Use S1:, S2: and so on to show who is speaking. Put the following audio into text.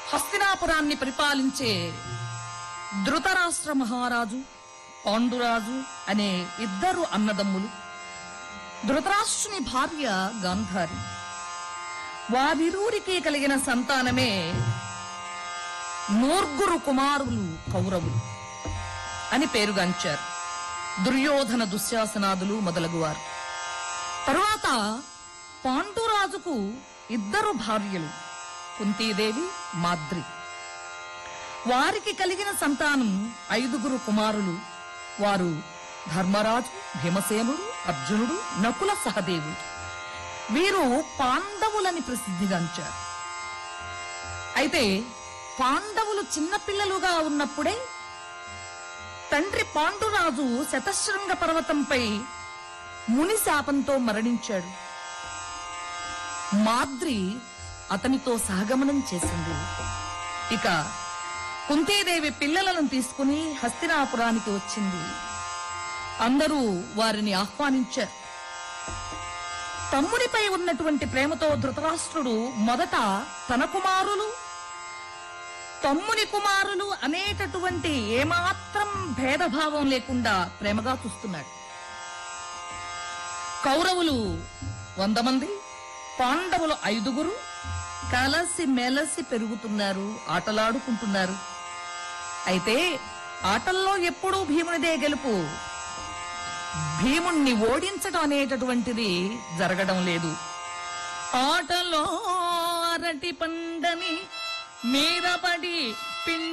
S1: హస్తినాపురాన్ని పరిపాలించే ధృతరాష్ట్ర మహారాజు పాండురాజు అనే ఇద్దరు అన్నదమ్ములు ధృతరాష్ట్రుని భార్య గాంధారి వారిరువురికి కలిగిన సంతానమే నూర్గురు కుమారులు కౌరవులు అని పేరుగాంచారు దుర్యోధన దుశ్శాసనాదులు మొదలగువారు తరువాత పాండురాజుకు ఇద్దరు భార్యలు కుంతీదేవి మాద్రి వారికి కలిగిన సంతానం ఐదుగురు కుమారులు వారు ధర్మరాజు భీమసేనుడు అర్జునుడు నకుల సహదేవుడు వీరు పాండవులని ప్రసిద్ధిగాంచారు అయితే పాండవులు చిన్నపిల్లలుగా ఉన్నప్పుడే తండ్రి పాండురాజు శతశృంగ పర్వతంపై ముని శాపంతో మరణించాడు మాద్రి అతనితో సహగమనం చేసింది ఇక కుంతీదేవి పిల్లలను తీసుకుని హస్తినాపురానికి వచ్చింది అందరూ వారిని ఆహ్వానించారు తమ్మునిపై ఉన్నటువంటి ప్రేమతో ధృతరాష్ట్రుడు మొదట తన కుమారులు తమ్ముని కుమారులు అనేటటువంటి ఏమాత్రం భేదభావం లేకుండా ప్రేమగా చూస్తున్నాడు కౌరవులు వంద మంది పాండవులు ఐదుగురు కలసి మెలసి పెరుగుతున్నారు ఆటలాడుకుంటున్నారు అయితే ఆటల్లో ఎప్పుడూ భీమునిదే గెలుపు భీముణ్ణి ఓడించడం అనేటటువంటిది జరగడం లేదు ఆటలో అరటి పండని మీద పడి పిం